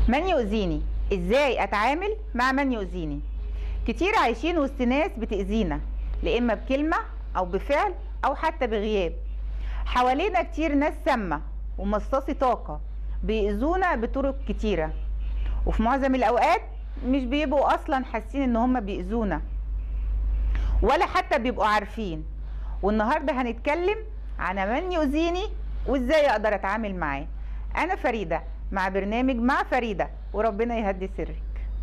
من يؤذيني ازاي اتعامل مع من يؤذيني كتير عايشين وسط ناس بتأذينا لا اما بكلمة او بفعل او حتى بغياب حوالينا كتير ناس سامة ومصاصي طاقة بيأذونا بطرق كتيرة وفي معظم الاوقات مش بيبقوا اصلا حاسين ان هم بيأذونا ولا حتى بيبقوا عارفين والنهارده هنتكلم عن من يؤذيني وازاي اقدر اتعامل معاه انا فريده مع برنامج مع فريده وربنا يهدي سرك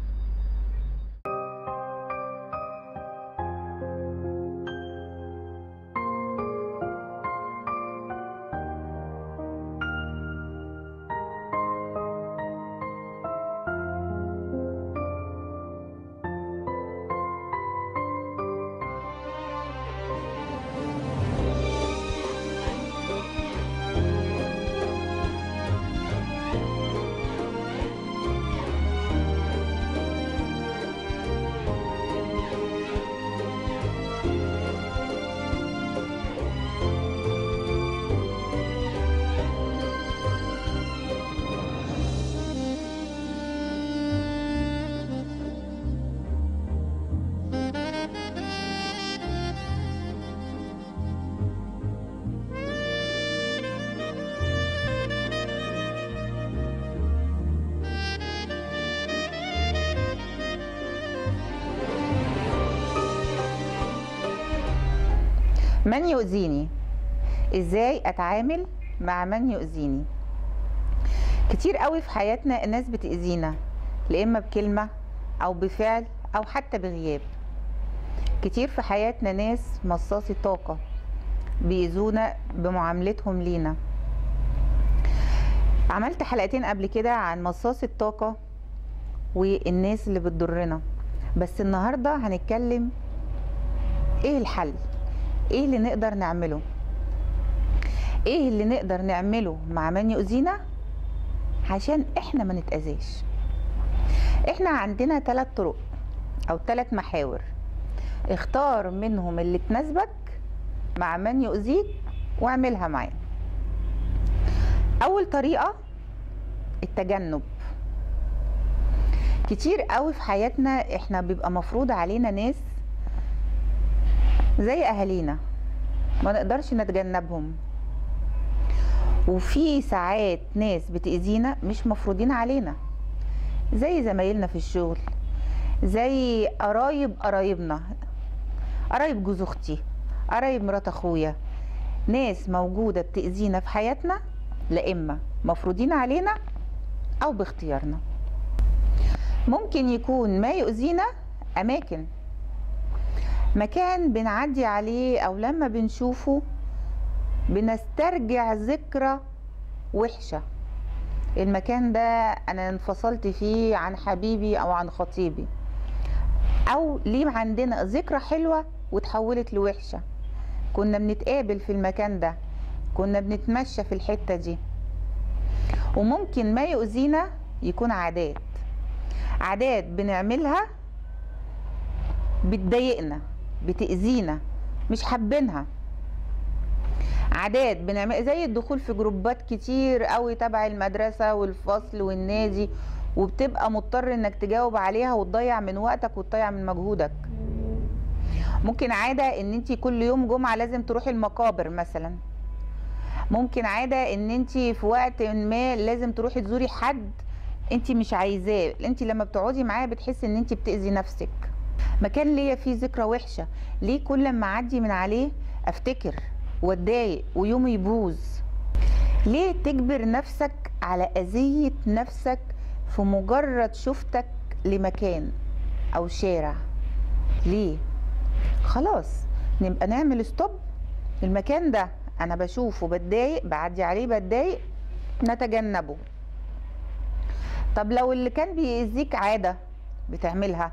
من يؤذيني ازاي اتعامل مع من يؤذيني كتير قوي في حياتنا الناس بتأذينا لا اما بكلمة او بفعل او حتى بغياب كتير في حياتنا ناس مصاصي طاقة بيأذونا بمعاملتهم لينا عملت حلقتين قبل كده عن مصاصي الطاقة والناس اللي بتضرنا بس النهاردة هنتكلم ايه الحل ايه اللي نقدر نعمله ايه اللي نقدر نعمله مع من يؤذينا عشان احنا ما نتأذيش احنا عندنا ثلاث طرق او ثلاث محاور اختار منهم اللي تناسبك مع من يؤذيك واعملها معاه اول طريقة التجنب كتير قوي في حياتنا احنا بيبقى مفروض علينا ناس زي اهالينا ما نقدرش نتجنبهم وفي ساعات ناس بتأذينا مش مفروضين علينا زي زمايلنا في الشغل زي قرايب قرايبنا قرايب جوز اختي قرايب مرات اخويا ناس موجوده بتأذينا في حياتنا لا اما مفروضين علينا او باختيارنا ممكن يكون ما يؤذينا اماكن مكان بنعدي عليه او لما بنشوفه بنسترجع ذكرى وحشه المكان ده انا انفصلت فيه عن حبيبي او عن خطيبي او ليه عندنا ذكرى حلوه وتحولت لوحشه كنا بنتقابل في المكان ده كنا بنتمشى في الحته دي وممكن ما يؤذينا يكون عادات عادات بنعملها بتضايقنا بتأذينا مش حابينها عادات بنعمل زي الدخول في جروبات كتير قوي تبع المدرسة والفصل والنادي وبتبقى مضطر انك تجاوب عليها وتضيع من وقتك وتضيع من مجهودك ممكن عادة ان انت كل يوم جمعة لازم تروحي المقابر مثلا ممكن عادة ان انت في وقت ما لازم تروحي تزوري حد انت مش عايزاه انت لما بتقعدي معاه بتحسي ان انت بتأذي نفسك مكان ليا فيه ذكرى وحشه ليه كل ما اعدي من عليه افتكر واتضايق ويومي يبوظ ليه تجبر نفسك على اذيه نفسك في مجرد شفتك لمكان او شارع ليه خلاص نبقى نعمل ستوب المكان ده انا بشوفه بتضايق بعدي عليه بتضايق نتجنبه طب لو اللي كان بيأذيك عاده بتعملها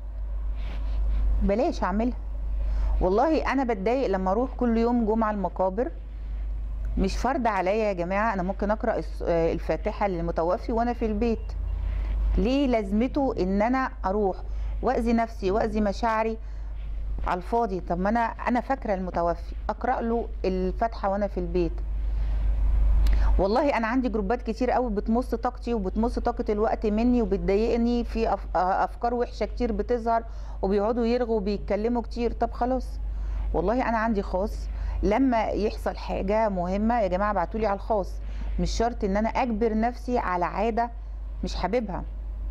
بلاش اعملها والله انا بتضايق لما اروح كل يوم جمعه المقابر مش فرض عليا يا جماعه انا ممكن اقرا الفاتحه للمتوفي وانا في البيت ليه لازمته ان انا اروح واذي نفسي واذي مشاعري على الفاضي طب ما انا انا فاكره المتوفي اقرا له الفاتحه وانا في البيت والله انا عندي جروبات كتير قوي بتمص طاقتي وبتمص طاقه الوقت مني وبتضايقني في أف- افكار وحشه كتير بتظهر وبيقعدوا يرغوا وبيتكلموا كتير طب خلاص والله انا عندي خاص لما يحصل حاجه مهمه يا جماعه ابعتوا لي على الخاص مش شرط ان انا اجبر نفسي على عاده مش حاببها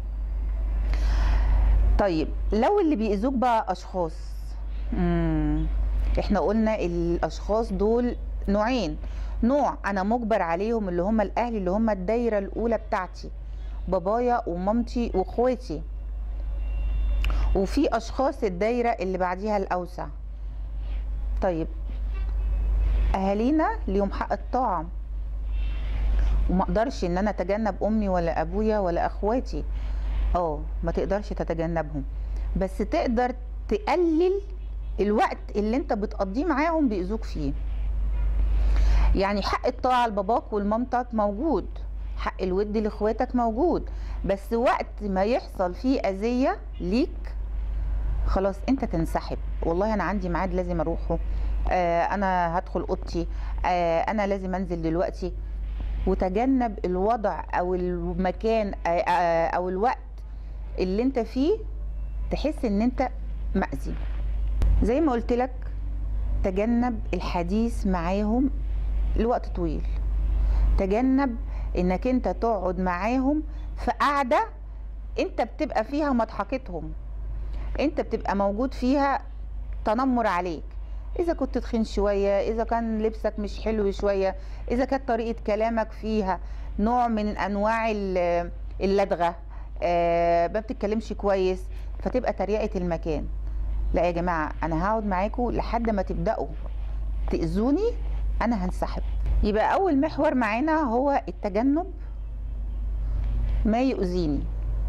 طيب لو اللي بيأذوك بقى اشخاص مم. احنا قلنا الاشخاص دول نوعين نوع انا مجبر عليهم اللي هم الاهل اللي هم الدايره الاولى بتاعتي بابايا ومامتي واخواتي وفي اشخاص الدايره اللي بعديها الاوسع طيب اهالينا ليهم حق الطاعه وما اقدرش ان انا اتجنب امي ولا ابويا ولا اخواتي اه ما تقدرش تتجنبهم بس تقدر تقلل الوقت اللي انت بتقضيه معاهم بيأذوك فيه يعني حق الطاعة لباباك ولمامتك موجود حق الود لاخواتك موجود بس وقت ما يحصل فيه أذية ليك خلاص انت تنسحب والله انا عندي ميعاد لازم اروحه آه انا هدخل اوضتي آه انا لازم انزل دلوقتي وتجنب الوضع او المكان آه آه او الوقت اللي انت فيه تحس ان انت مأذي زي ما قلت لك تجنب الحديث معاهم لوقت طويل تجنب انك انت تقعد معاهم في قعده انت بتبقى فيها مضحكتهم انت بتبقى موجود فيها تنمر عليك اذا كنت تخين شويه اذا كان لبسك مش حلو شويه اذا كانت طريقه كلامك فيها نوع من انواع ال- اللدغه آه، ما بتتكلمش كويس فتبقى تريقه المكان لا يا جماعه انا هقعد معاكم لحد ما تبداوا تاذوني انا هنسحب يبقى اول محور معانا هو التجنب ما يؤذيني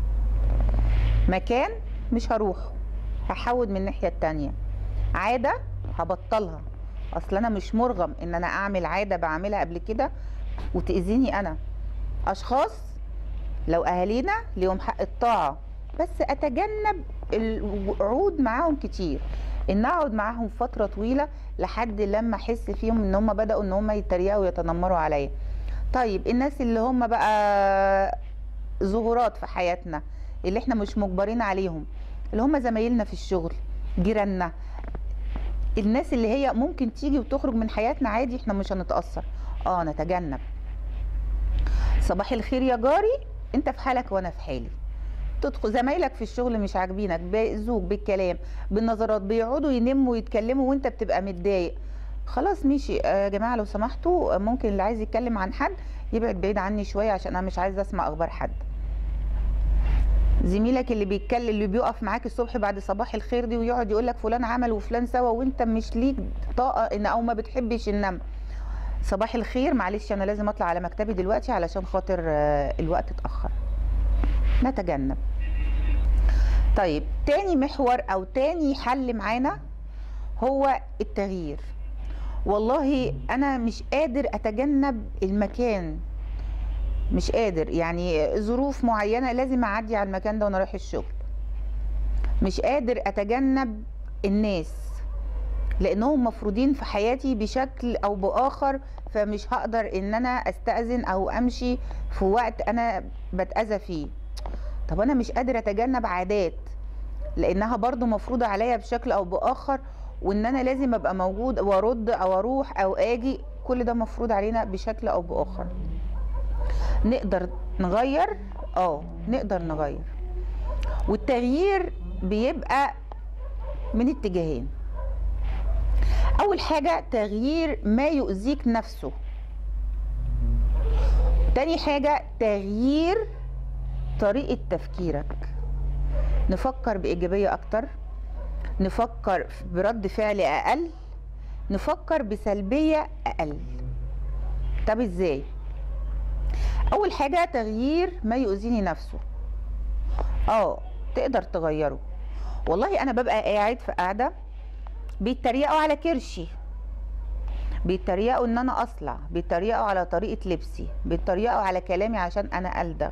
مكان مش هروح هحود من الناحيه التانية عاده هبطلها اصل انا مش مرغم ان انا اعمل عاده بعملها قبل كده وتاذيني انا اشخاص لو اهالينا ليهم حق الطاعه بس اتجنب الوعود معاهم كتير ان اقعد معاهم فتره طويله لحد لما احس فيهم ان هم بداوا ان هم يتريقوا ويتنمروا عليا طيب الناس اللي هم بقى ظهورات في حياتنا اللي احنا مش مجبرين عليهم اللي هم زمايلنا في الشغل جيراننا الناس اللي هي ممكن تيجي وتخرج من حياتنا عادي احنا مش هنتأثر اه نتجنب صباح الخير يا جاري انت في حالك وانا في حالي تدخل زمايلك في الشغل مش عاجبينك بيأذوك بالكلام بالنظرات بيقعدوا ينموا ويتكلموا وانت بتبقى متضايق خلاص ماشي آه، يا جماعه لو سمحتوا آه، ممكن اللي عايز يتكلم عن حد يبعد بعيد عني شويه عشان انا مش عايزه اسمع اخبار حد زميلك اللي بيتكلم اللي بيقف معاك الصبح بعد صباح الخير دي ويقعد يقول لك فلان عمل وفلان سوى وانت مش ليك طاقه ان او ما بتحبش النم صباح الخير معلش انا لازم اطلع على مكتبي دلوقتي علشان خاطر آه، الوقت اتاخر نتجنب طيب تاني محور او تاني حل معانا هو التغيير والله انا مش قادر اتجنب المكان مش قادر يعني ظروف معينه لازم اعدي على المكان ده وانا رايح الشغل مش قادر اتجنب الناس لانهم مفروضين في حياتي بشكل او باخر فمش هقدر ان انا استاذن او امشي في وقت انا بتاذى فيه طب انا مش قادر اتجنب عادات لانها برضو مفروضه عليا بشكل او باخر وان انا لازم ابقى موجود وارد او اروح او اجي كل ده مفروض علينا بشكل او باخر نقدر نغير اه نقدر نغير والتغيير بيبقى من اتجاهين اول حاجه تغيير ما يؤذيك نفسه تاني حاجه تغيير طريقه تفكيرك نفكر بايجابيه اكتر نفكر برد فعل اقل نفكر بسلبيه اقل طب ازاي اول حاجه تغيير ما يؤذيني نفسه اه تقدر تغيره والله انا ببقى قاعد في قاعده بيتريقوا على كرشي بيتريقوا ان انا اصلع بيتريقوا على طريقه لبسي بيتريقوا على كلامي عشان انا الدغ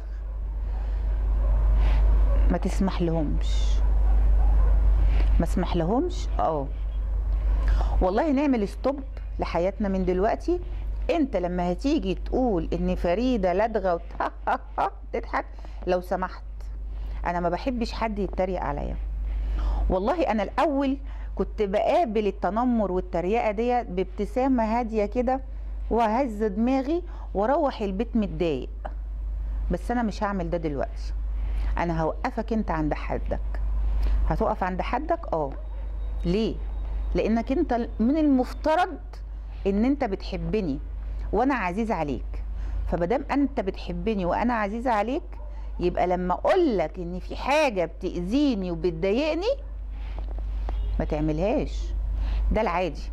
ما تسمح لهمش ما اسمح لهمش اه والله نعمل ستوب لحياتنا من دلوقتي انت لما هتيجي تقول ان فريده لدغه وت- تضحك لو سمحت انا ما بحبش حد يتريق عليا والله انا الاول كنت بقابل التنمر والتريقه دي بابتسامه هاديه كده وهز دماغي واروح البيت متضايق بس انا مش هعمل ده دلوقتي انا هوقفك انت عند حدك هتقف عند حدك اه ليه لانك انت من المفترض ان انت بتحبني وانا عزيز عليك فمادام انت بتحبني وانا عزيزه عليك يبقى لما اقول لك ان في حاجه بتاذيني وبتضايقني ما تعملهاش ده العادي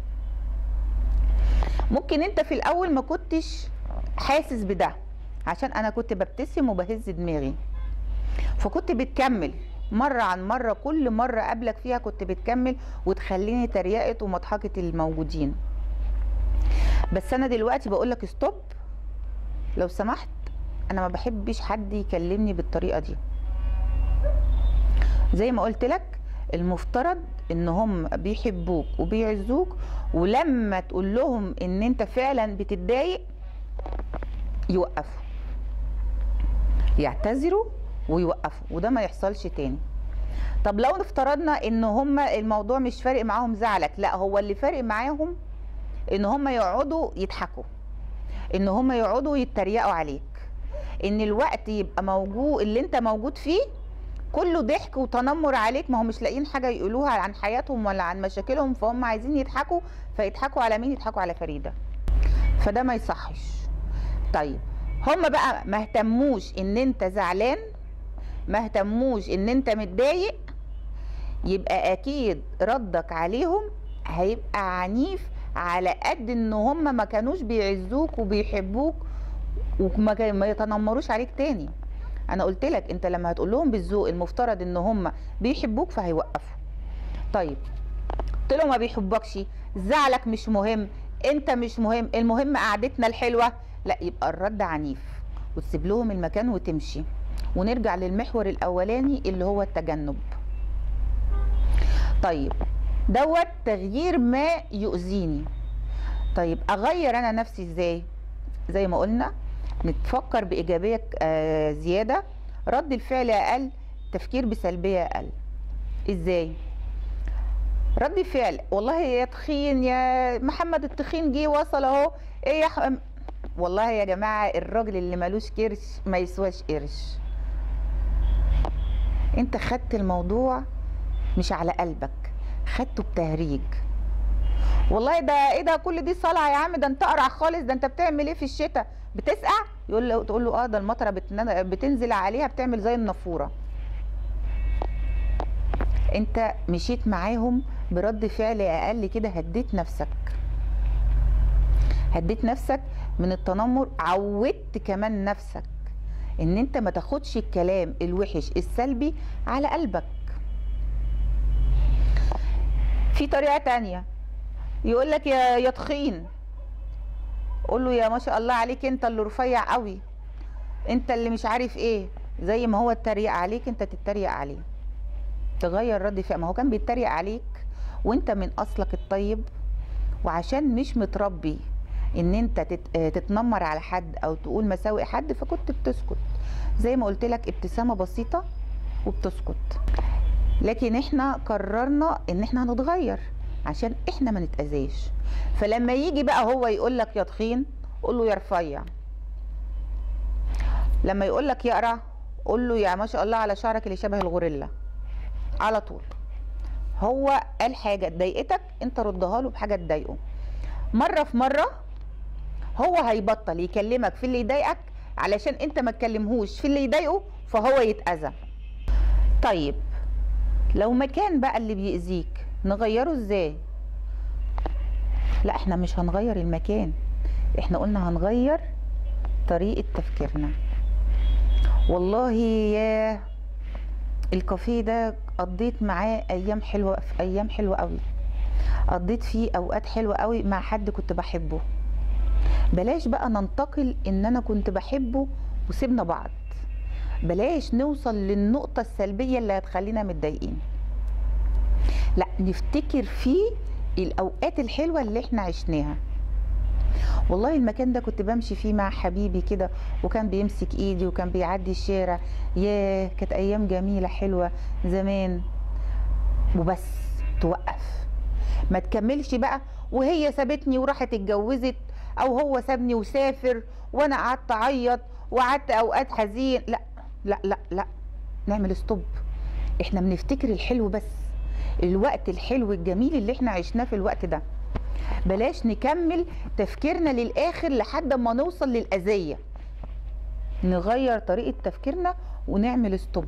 ممكن انت في الاول ما كنتش حاسس بده عشان انا كنت ببتسم وبهز دماغي فكنت بتكمل مرة عن مرة كل مرة قبلك فيها كنت بتكمل وتخليني تريقة ومضحكة الموجودين بس انا دلوقتي بقولك ستوب لو سمحت انا ما بحبش حد يكلمني بالطريقة دي زي ما قلت لك المفترض ان هم بيحبوك وبيعزوك ولما تقول لهم ان انت فعلا بتتضايق يوقفوا يعتذروا ويوقفوا وده ما يحصلش تاني طب لو افترضنا ان هم الموضوع مش فارق معاهم زعلك لا هو اللي فارق معاهم ان هم يقعدوا يضحكوا ان هم يقعدوا يتريقوا عليك ان الوقت يبقى موجود اللي انت موجود فيه كله ضحك وتنمر عليك ما هم مش لاقيين حاجه يقولوها عن حياتهم ولا عن مشاكلهم فهم عايزين يضحكوا فيضحكوا على مين يضحكوا على فريده فده ما يصحش طيب هم بقى ما اهتموش ان انت زعلان ما اهتموش ان انت متضايق يبقى اكيد ردك عليهم هيبقى عنيف على قد ان هم ما كانوش بيعزوك وبيحبوك وما كان- ما يتنمروش عليك تاني انا قلت لك انت لما هتقول لهم بالذوق المفترض ان هم بيحبوك فهيوقفوا طيب قلت له ما بيحبكش زعلك مش مهم انت مش مهم المهم قعدتنا الحلوه لا يبقى الرد عنيف وتسيب لهم المكان وتمشي ونرجع للمحور الاولاني اللي هو التجنب طيب دوت تغيير ما يؤذيني طيب اغير انا نفسي ازاي زي ما قلنا نتفكر بايجابيه آه، زياده رد الفعل اقل تفكير بسلبيه اقل ازاي رد فعل والله يا تخين يا محمد التخين جه وصل اهو ايه يا ح... والله يا جماعه الراجل اللي ملوش كرش ما يسواش قرش انت خدت الموضوع مش على قلبك خدته بتهريج والله ده ايه ده كل دي صلعه يا عم ده انت قرع خالص ده انت بتعمل ايه في الشتاء بتسقع يقول له تقول له اه ده المطره بتن- بتنزل عليها بتعمل زي النافوره انت مشيت معاهم برد فعل اقل كده هديت نفسك هديت نفسك من التنمر عودت كمان نفسك ان انت ما تاخدش الكلام الوحش السلبي على قلبك في طريقة تانية يقول لك يا يا تخين قول له يا ما شاء الله عليك انت اللي رفيع قوي انت اللي مش عارف ايه زي ما هو اتريق عليك انت تتريق عليه تغير رد فعل ما هو كان بيتريق عليك وانت من اصلك الطيب وعشان مش متربي ان انت تت... آه، تتنمر على حد او تقول مساوئ حد فكنت بتسكت زي ما قلت لك ابتسامه بسيطه وبتسكت لكن احنا قررنا ان احنا هنتغير عشان احنا ما نتاذاش فلما يجي بقى هو يقول لك يا تخين قول له يا رفيع لما يقول لك يقرع قول له يا ما شاء الله على شعرك اللي شبه الغوريلا على طول هو قال حاجه ضايقتك انت ردها له بحاجه تضايقه مره في مره هو هيبطل يكلمك في اللي يضايقك علشان انت ما تكلمهوش في اللي يضايقه فهو يتاذى طيب لو مكان بقى اللي بيأذيك نغيره ازاي لا احنا مش هنغير المكان احنا قلنا هنغير طريقة تفكيرنا والله يا الكافيه ده قضيت معاه ايام حلوه في ايام حلوه قوي قضيت فيه اوقات حلوه قوي مع حد كنت بحبه بلاش بقى ننتقل ان انا كنت بحبه وسيبنا بعض بلاش نوصل للنقطة السلبية اللي هتخلينا متضايقين لا نفتكر فيه الأوقات الحلوة اللي احنا عشناها والله المكان ده كنت بمشي فيه مع حبيبي كده وكان بيمسك ايدي وكان بيعدي الشارع ياه كانت ايام جميله حلوه زمان وبس توقف ما تكملش بقى وهي سابتني وراحت اتجوزت او هو سابني وسافر وانا قعدت اعيط وقعدت اوقات حزين لا لا لا لا نعمل ستوب احنا بنفتكر الحلو بس الوقت الحلو الجميل اللي احنا عشناه في الوقت ده بلاش نكمل تفكيرنا للاخر لحد ما نوصل للاذيه نغير طريقه تفكيرنا ونعمل ستوب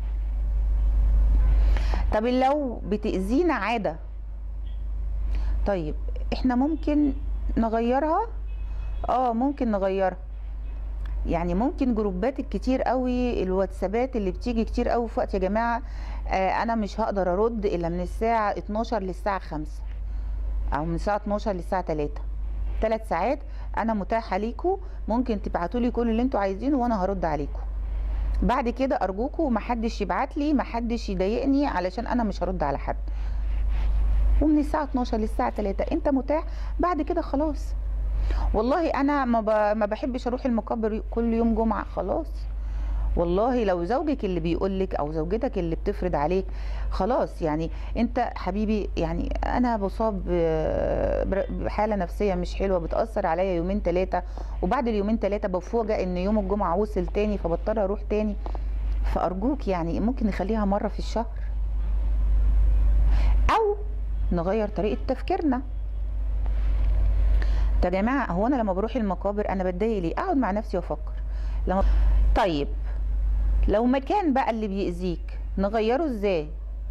طب لو بتأذينا عادة طيب احنا ممكن نغيرها اه ممكن نغيرها يعني ممكن جروبات الكتير قوي الواتسابات اللي بتيجي كتير قوي في وقت يا جماعة آه انا مش هقدر ارد الا من الساعة 12 للساعة 5 او من الساعة 12 للساعة 3 ثلاث ساعات انا متاحة ليكم ممكن تبعتوا لي كل اللي انتوا عايزينه وانا هرد عليكم بعد كده ارجوكم محدش يبعت لي محدش يضايقني علشان انا مش هرد على حد ومن الساعه 12 للساعه 3 انت متاح بعد كده خلاص والله انا ما, ب... ما بحبش اروح المقابر كل يوم جمعه خلاص والله لو زوجك اللي بيقول لك او زوجتك اللي بتفرض عليك خلاص يعني انت حبيبي يعني انا بصاب بحاله نفسيه مش حلوه بتاثر عليا يومين ثلاثه وبعد اليومين ثلاثه بفوجئ ان يوم الجمعه وصل تاني فبضطر اروح تاني فارجوك يعني ممكن نخليها مره في الشهر او نغير طريقه تفكيرنا يا جماعه هو انا لما بروح المقابر انا بتضايق ليه اقعد مع نفسي وافكر لما طيب لو مكان بقى اللي بيأذيك نغيره ازاي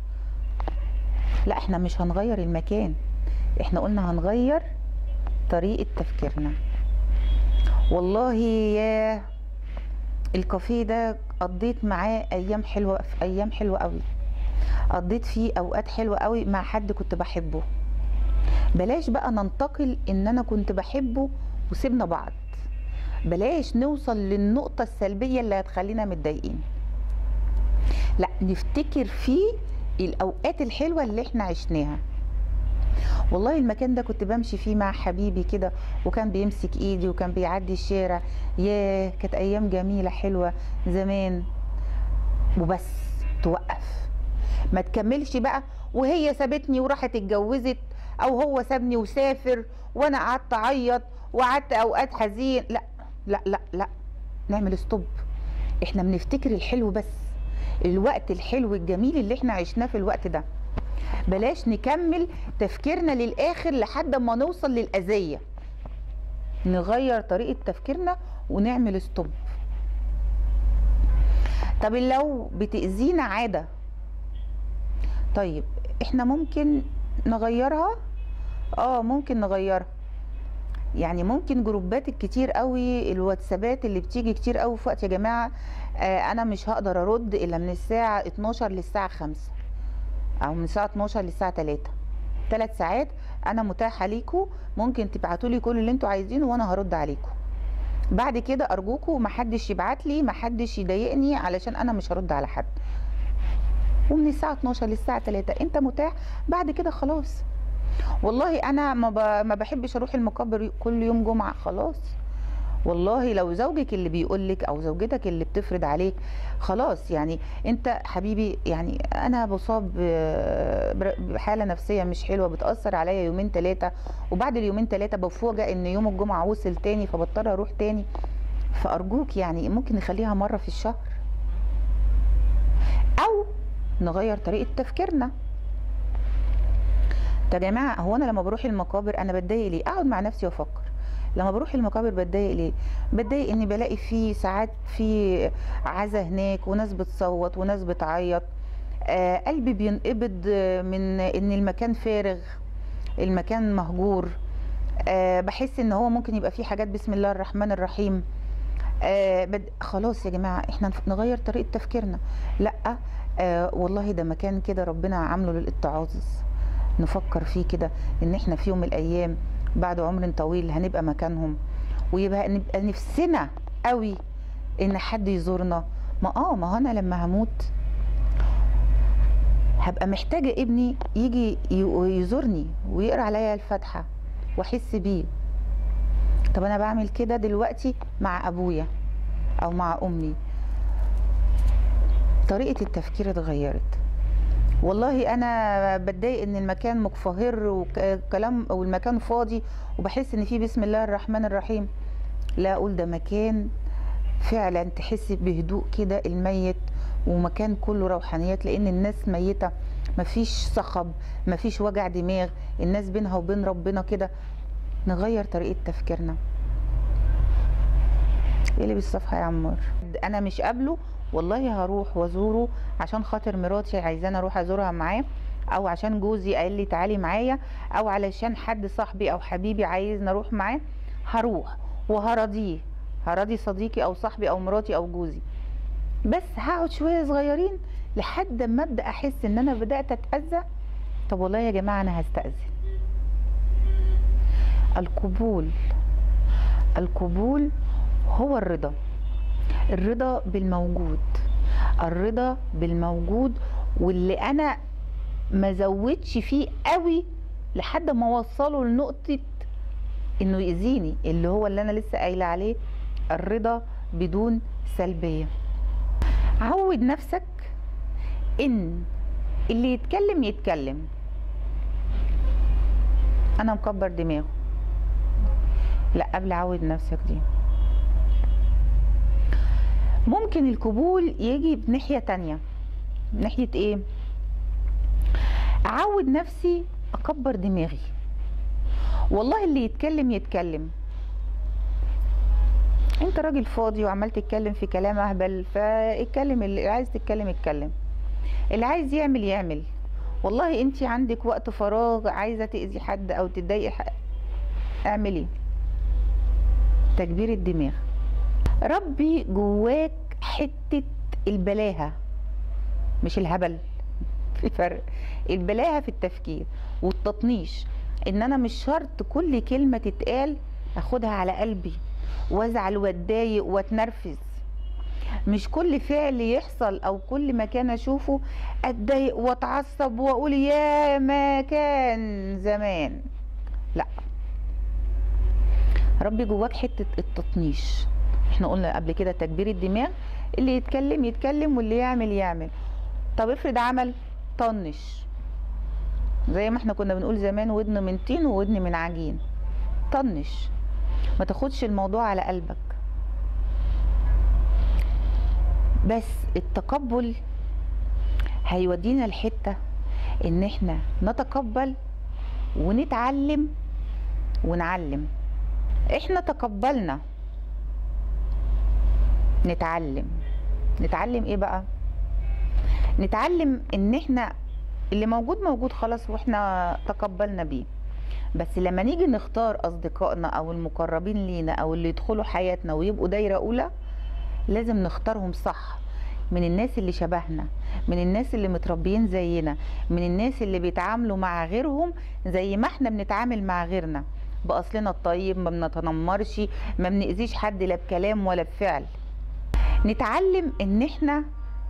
لا احنا مش هنغير المكان احنا قلنا هنغير طريقة تفكيرنا والله يا الكافيه ده قضيت معاه ايام حلوة في ايام حلوة قوي قضيت فيه اوقات حلوة قوي مع حد كنت بحبه بلاش بقى ننتقل ان انا كنت بحبه وسيبنا بعض بلاش نوصل للنقطة السلبية اللي هتخلينا متضايقين لا نفتكر فيه الأوقات الحلوة اللي احنا عشناها والله المكان ده كنت بمشي فيه مع حبيبي كده وكان بيمسك ايدي وكان بيعدي الشارع ياه كانت ايام جميلة حلوة زمان وبس توقف ما تكملش بقى وهي سابتني وراحت اتجوزت او هو سابني وسافر وانا قعدت اعيط وقعدت اوقات حزين لا لا لا لا نعمل ستوب احنا بنفتكر الحلو بس الوقت الحلو الجميل اللي احنا عشناه في الوقت ده بلاش نكمل تفكيرنا للاخر لحد ما نوصل للاذيه نغير طريقه تفكيرنا ونعمل ستوب طب لو بتأذينا عادة طيب احنا ممكن نغيرها اه ممكن نغيرها يعني ممكن جروبات الكتير قوي الواتسابات اللي بتيجي كتير قوي في وقت يا جماعه آه انا مش هقدر ارد الا من الساعه 12 للساعه 5 او من الساعه 12 للساعه 3 ثلاث ساعات انا متاحه ليكم ممكن تبعتوا لي كل اللي انتوا عايزينه وانا هرد عليكم بعد كده ارجوكم محدش يبعت لي محدش يضايقني علشان انا مش هرد على حد ومن الساعه 12 للساعه 3 انت متاح بعد كده خلاص والله انا ما, ب... ما بحبش اروح المقابر كل يوم جمعه خلاص والله لو زوجك اللي بيقول لك او زوجتك اللي بتفرض عليك خلاص يعني انت حبيبي يعني انا بصاب بحاله نفسيه مش حلوه بتاثر عليا يومين ثلاثه وبعد اليومين ثلاثه بفوجئ ان يوم الجمعه وصل تاني فبضطر اروح تاني فارجوك يعني ممكن نخليها مره في الشهر او نغير طريقه تفكيرنا يا جماعه هو انا لما بروح المقابر انا بتضايق ليه اقعد مع نفسي وافكر لما بروح المقابر بتضايق ليه بتضايق اني بلاقي في ساعات في عزا هناك وناس بتصوت وناس بتعيط آه قلبي بينقبض من ان المكان فارغ المكان مهجور آه بحس ان هو ممكن يبقى فيه حاجات بسم الله الرحمن الرحيم آه بد... خلاص يا جماعه احنا نغير طريقه تفكيرنا لا آه والله ده مكان كده ربنا عامله للاتعاظ نفكر فيه كده ان احنا في يوم من الايام بعد عمر طويل هنبقى مكانهم ويبقى نبقى نفسنا قوي ان حد يزورنا ما اه ما انا لما هموت هبقى محتاجة ابني يجي يزورني ويقرا عليا الفاتحة واحس بيه طب انا بعمل كده دلوقتي مع ابويا او مع امي طريقه التفكير اتغيرت والله انا بتضايق ان المكان مقفهر وكلام والمكان فاضي وبحس ان فيه بسم الله الرحمن الرحيم لا اقول ده مكان فعلا تحس بهدوء كده الميت ومكان كله روحانيات لان الناس ميته مفيش صخب مفيش وجع دماغ الناس بينها وبين ربنا كده نغير طريقه تفكيرنا اقلب الصفحه يا عمار انا مش قابله والله هروح وازوره عشان خاطر مراتي عايزاني اروح ازورها معاه او عشان جوزي قال لي تعالي معايا او علشان حد صاحبي او حبيبي عايزني اروح معاه هروح وهرضيه هرضي صديقي او صاحبي او مراتي او جوزي بس هقعد شويه صغيرين لحد ما ابدا احس ان انا بدات اتاذى طب والله يا جماعه انا هستاذن القبول القبول هو الرضا الرضا بالموجود الرضا بالموجود واللي انا ما زودش فيه قوي لحد ما اوصله لنقطه انه يأذيني اللي هو اللي انا لسه قايله عليه الرضا بدون سلبيه عود نفسك ان اللي يتكلم يتكلم انا مكبر دماغه لا قبل عود نفسك دي ممكن القبول يجي بناحية تانية ناحية ايه اعود نفسي اكبر دماغي والله اللي يتكلم يتكلم انت راجل فاضي وعمال تتكلم في كلام اهبل فاتكلم اللي عايز تتكلم اتكلم اللي عايز يعمل يعمل والله انت عندك وقت فراغ عايزه تاذي حد او تضايقي حد اعملي تكبير الدماغ ربي جواك حته البلاهه مش الهبل في فرق البلاهه في التفكير والتطنيش ان انا مش شرط كل كلمه تتقال اخدها على قلبي وازعل واتضايق واتنرفز مش كل فعل يحصل او كل مكان اشوفه اتضايق واتعصب واقول يا ما كان زمان لا ربي جواك حته التطنيش احنا قلنا قبل كده تكبير الدماغ اللي يتكلم يتكلم واللي يعمل يعمل طب افرض عمل طنش زي ما احنا كنا بنقول زمان ودن من طين وودن من عجين طنش ما تاخدش الموضوع على قلبك بس التقبل هيودينا لحته ان احنا نتقبل ونتعلم ونعلم احنا تقبلنا نتعلم نتعلم ايه بقى نتعلم ان احنا اللي موجود موجود خلاص واحنا تقبلنا بيه بس لما نيجي نختار اصدقائنا او المقربين لينا او اللي يدخلوا حياتنا ويبقوا دايره اولى لازم نختارهم صح من الناس اللي شبهنا من الناس اللي متربيين زينا من الناس اللي بيتعاملوا مع غيرهم زي ما احنا بنتعامل مع غيرنا باصلنا الطيب ما بنتنمرش ما بنأذيش حد لا بكلام ولا بفعل نتعلم ان احنا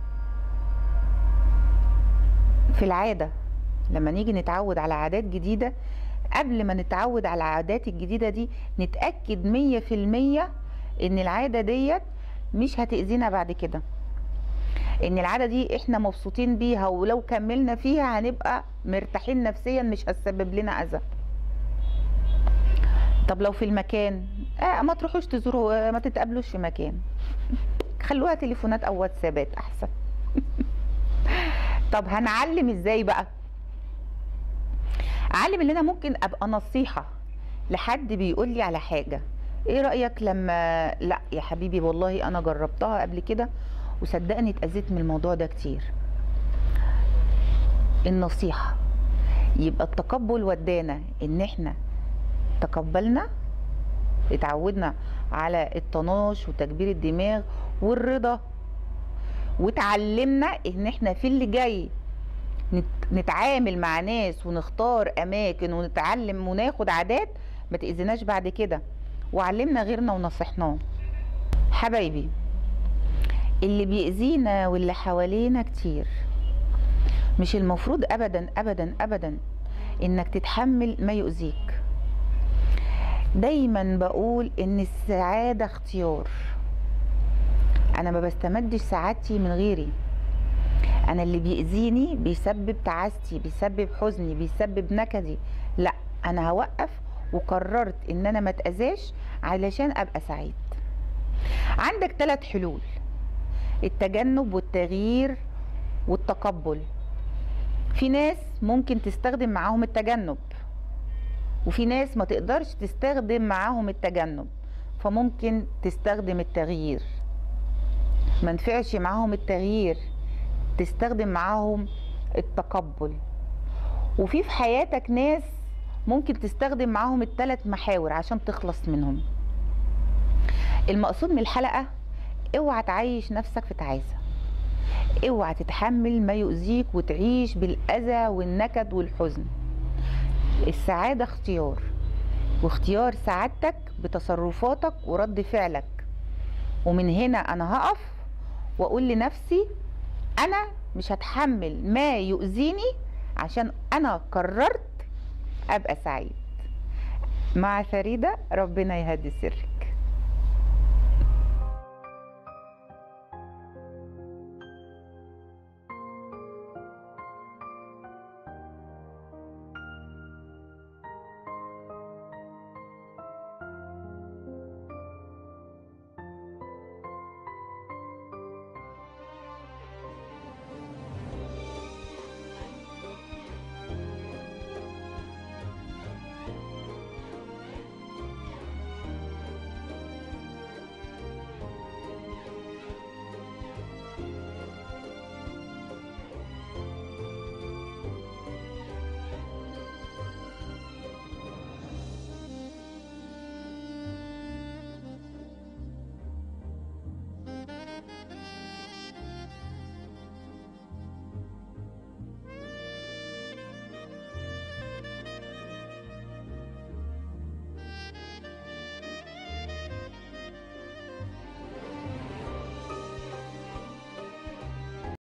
في العاده لما نيجي نتعود على عادات جديده قبل ما نتعود على العادات الجديده دي نتاكد مية في المية ان العاده ديت مش هتاذينا بعد كده ان العاده دي احنا مبسوطين بيها ولو كملنا فيها هنبقى مرتاحين نفسيا مش هتسبب لنا اذى طب لو في المكان آه ما تروحوش تزوروا آه ما تتقابلوش في مكان خلوها تليفونات او واتسابات احسن طب هنعلم ازاي بقى اعلم ان انا ممكن ابقى نصيحه لحد بيقول لي على حاجه ايه رايك لما لا يا حبيبي والله انا جربتها قبل كده وصدقني اتاذيت من الموضوع ده كتير النصيحه يبقى التقبل ودانا ان احنا تقبلنا اتعودنا على الطناش وتكبير الدماغ والرضا وتعلمنا ان احنا في اللي جاي نتعامل مع ناس ونختار اماكن ونتعلم وناخد عادات ما تاذيناش بعد كده وعلمنا غيرنا ونصحناه حبايبي اللي بيأذينا واللي حوالينا كتير مش المفروض ابدا ابدا ابدا انك تتحمل ما يؤذيك دايما بقول ان السعادة اختيار انا ما بستمدش سعادتي من غيري انا اللي بيأذيني بيسبب تعاستي بيسبب حزني بيسبب نكدي لا انا هوقف وقررت ان انا ما اتأذاش علشان ابقى سعيد عندك ثلاث حلول التجنب والتغيير والتقبل في ناس ممكن تستخدم معاهم التجنب وفي ناس ما تقدرش تستخدم معاهم التجنب فممكن تستخدم التغيير ما نفعش معاهم التغيير تستخدم معاهم التقبل وفي في حياتك ناس ممكن تستخدم معاهم الثلاث محاور عشان تخلص منهم المقصود من الحلقة اوعى تعيش نفسك في تعاسة اوعى تتحمل ما يؤذيك وتعيش بالأذى والنكد والحزن السعادة اختيار واختيار سعادتك بتصرفاتك ورد فعلك ومن هنا انا هقف واقول لنفسي انا مش هتحمل ما يؤذيني عشان انا قررت ابقى سعيد مع فريدة ربنا يهدي سري